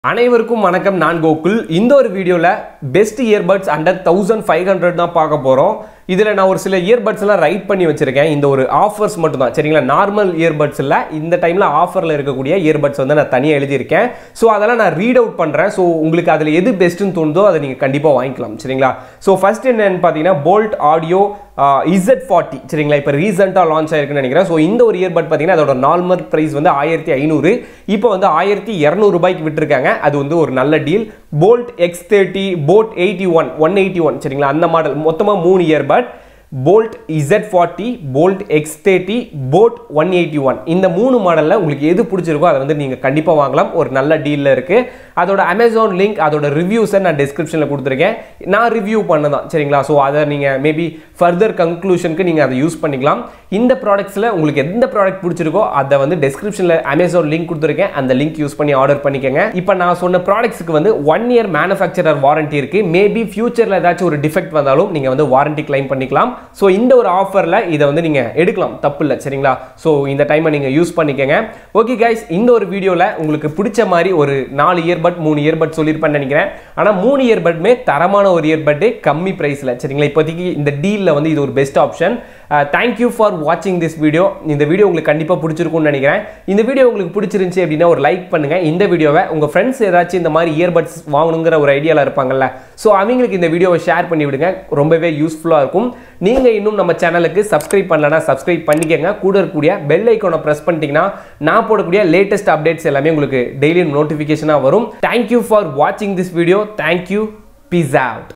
அனைவருக்கும் வணக்கம் நான் கோகுல் இந்த ஒரு வீடியோவில் best earbuds under thousand five hundred தான் பார்க்க போகிறோம் இதில் நான் ஒரு சில இயர்பட்ஸ் எல்லாம் ரைட் பண்ணி வச்சிருக்கேன் இந்த ஒரு ஆஃபர்ஸ் மட்டும் தான் சரிங்களா நார்மல் இயர்பட்ஸ் இல்லை இந்த டைமில் ஆஃபரில் இருக்கக்கூடிய இயர்பட்ஸ் வந்து நான் தனியாக எழுதியிருக்கேன் ஸோ அதெல்லாம் நான் ரீட் அவுட் பண்ணுறேன் ஸோ உங்களுக்கு அதில் எது பெஸ்ட்டுன்னு தோணுதோ அதை நீங்கள் கண்டிப்பாக வாங்கிக்கலாம் சரிங்களா ஸோ ஃபர்ஸ்ட் என்னன்னு பார்த்தீங்கன்னா போல்ட் ஆடியோ இசட் ஃபார்ட்டி சரிங்களா இப்போ ரீசெண்டாக லான்ச் ஆயிருக்குன்னு நினைக்கிறேன் ஸோ இந்த ஒரு இயர்பட் பார்த்தீங்கன்னா அதோட நார்மல் ப்ரைஸ் வந்து ஆயிரத்தி ஐநூறு இப்போ வந்து ஆயிரத்தி இரநூறு ரூபாய்க்கு விட்டுருக்காங்க அது வந்து ஒரு நல்ல deal Boult X thirty boAt eighty one one eighty one சரிங்களா அந்த மாடல் மொத்தமாக மூணு earbud Boult Z forty Boult X thirty boAt one eighty one இந்த மூணு மாடலில் உங்களுக்கு எது பிடிச்சிருக்கோ அதை வந்து நீங்கள் கண்டிப்பாக வாங்கலாம் ஒரு நல்ல டீலில் இருக்குது அதோட அமேசான் லிங்க் அதோட ரிவ்யூஸை நான் டிஸ்கிரிப்ஷனில் கொடுத்துருக்கேன் நான் ரிவ்யூ பண்ணதான் சரிங்களா ஸோ அதை நீங்கள் மேபி ஃபர்தர் கன்க்ளூஷனுக்கு நீங்கள் அதை யூஸ் பண்ணிக்கலாம் இந்த ப்ராடக்ட்ஸில் உங்களுக்கு எந்த ப்ராடக்ட் பிடிச்சிருக்கோ அதை வந்து டிஸ்கிரிப்ஷனில் அமேசான் லிங்க் கொடுத்துருக்கேன் அந்த லிங்க் யூஸ் பண்ணி ஆர்டர் பண்ணிக்கோங்க இப்போ நான் சொன்ன ப்ராடக்ட்ஸுக்கு வந்து ஒன் இயர் மேனுஃபேக்சரர் வாரண்டி இருக்குது மேபி ஃபியூச்சரில் ஏதாச்சும் ஒரு டிஃபெக்ட் வந்தாலும் நீங்கள் வந்து வாரண்டி கிளைம் பண்ணிக்கலாம் ஸோ இந்த ஒரு ஆஃபரில் இதை வந்து நீங்கள் எடுக்கலாம் தப்பு இல்லை சரிங்களா ஸோ இந்த டைமை நீங்கள் யூஸ் பண்ணிக்கோங்க ஓகே கைஸ் இந்த ஒரு வீடியோவில் உங்களுக்கு பிடிச்ச மாதிரி ஒரு நாலு இயர்பட் மூணு இயர்பட் சொல்லியிருப்பேன்னு நினைக்கிறேன் ஆனால் மூணு இயர்பட்மே தரமான ஒரு இயர்பட்டு கம்மி ப்ரைஸில் சரிங்களா இப்போதைக்கு இந்த டீலில் வந்து இது ஒரு பெஸ்ட் ஆப்ஷன் தேங்க்யூ ஃபார் வாட்சிங் திஸ் வீடியோ இந்த வீடியோ உங்களுக்கு கண்டிப்பாக பிடிச்சிருக்கும்னு நினைக்கிறேன் இந்த வீடியோ உங்களுக்கு பிடிச்சிருந்துச்சி அப்படின்னா ஒரு லைக் பண்ணுங்கள் இந்த வீடியோவை உங்கள் ஃப்ரெண்ட்ஸ் ஏதாச்சும் இந்த மாதிரி இயர்பட்ஸ் வாங்கணுங்கிற ஒரு ஐடியாவில் இருப்பாங்கல்ல ஸோ அவங்களுக்கு இந்த வீடியோவை ஷேர் பண்ணி விடுங்க ரொம்பவே யூஸ்ஃபுல்லாக இருக்கும் நீங்கள் இன்னும் நம்ம சேனலுக்கு சப்ஸ்கிரைப் பண்ணலன்னா சப்ஸ்கிரைப் பண்ணிக்கங்க கூட இருக்கக்கூடிய பெல் ஐக்கானை ப்ரெஸ் பண்ணிட்டீங்கன்னா நான் போடக்கூடிய லேட்டஸ்ட் அப்டேட்ஸ் எல்லாமே உங்களுக்கு டெய்லி நோட்டிஃபிகேஷனாக வரும் தேங்க்யூ ஃபார் வாட்சிங் this video thank you peace out